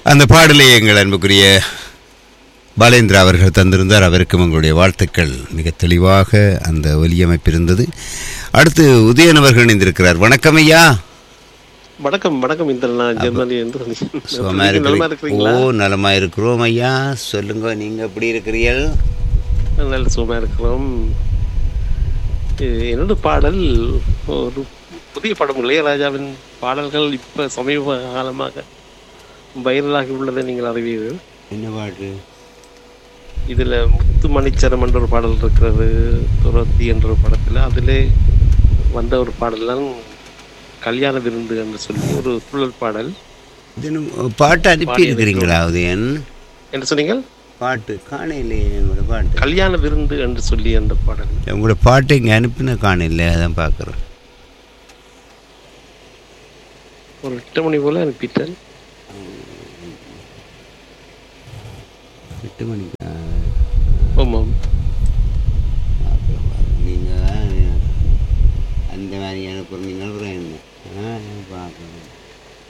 அந்த பாடலை எங்கள் அன்புக்குரிய பாலேந்திரா அவர்கள் தந்திருந்தார் அவருக்கும் உங்களுடைய வாழ்த்துக்கள் மிக தெளிவாக அந்த ஒலியமைப்பு இருந்தது அடுத்து உதயன் அவர்கள் இணைந்திருக்கிறார் வணக்கம் ஐயா வணக்கம் வணக்கம் இந்த நான் ஜெர்மனி இருந்து சுகமா நலமா இருக்கிறீங்க இருக்கிறீங்களா ஓ நலமா இருக்கிறோம் ஐயா சொல்லுங்க நீங்க எப்படி இருக்கிறீர்கள் நல்ல சுகமா இருக்கிறோம் இது என்னோட பாடல் ஒரு புதிய படம் இளையராஜாவின் பாடல்கள் இப்ப சமீப காலமாக வைரலாகி உள்ளதை நீங்கள் அறிவீர்கள் என்ன பாட்டு இதுல முத்து மணிச்சரம் என்ற ஒரு பாடல் இருக்கிறது துரத்தி என்ற ஒரு படத்துல அதிலே வந்த ஒரு பாடல் தான் கல்யாண விருந்து என்று சொல்லி ஒரு துள்ளல் பாடல் இது நம்ம பாட்டு அனுப்பி இருக்கிறீங்களா உதயன் என்ன சொன்னீங்க பாட்டு காணையிலேயே உங்களோட பாட்டு கல்யாண விருந்து என்று சொல்லி அந்த பாடல் உங்களோட பாட்டு இங்கே அனுப்பின காணையில் அதான் பார்க்குறேன் ஒரு எட்டு மணி போல அனுப்பிட்டேன் எட்டு மணிக்கு ஆமாம் நீங்கள் அந்த மாதிரி அனுப்புகிறீங்க என்ன ஆ பார்க்குறேன்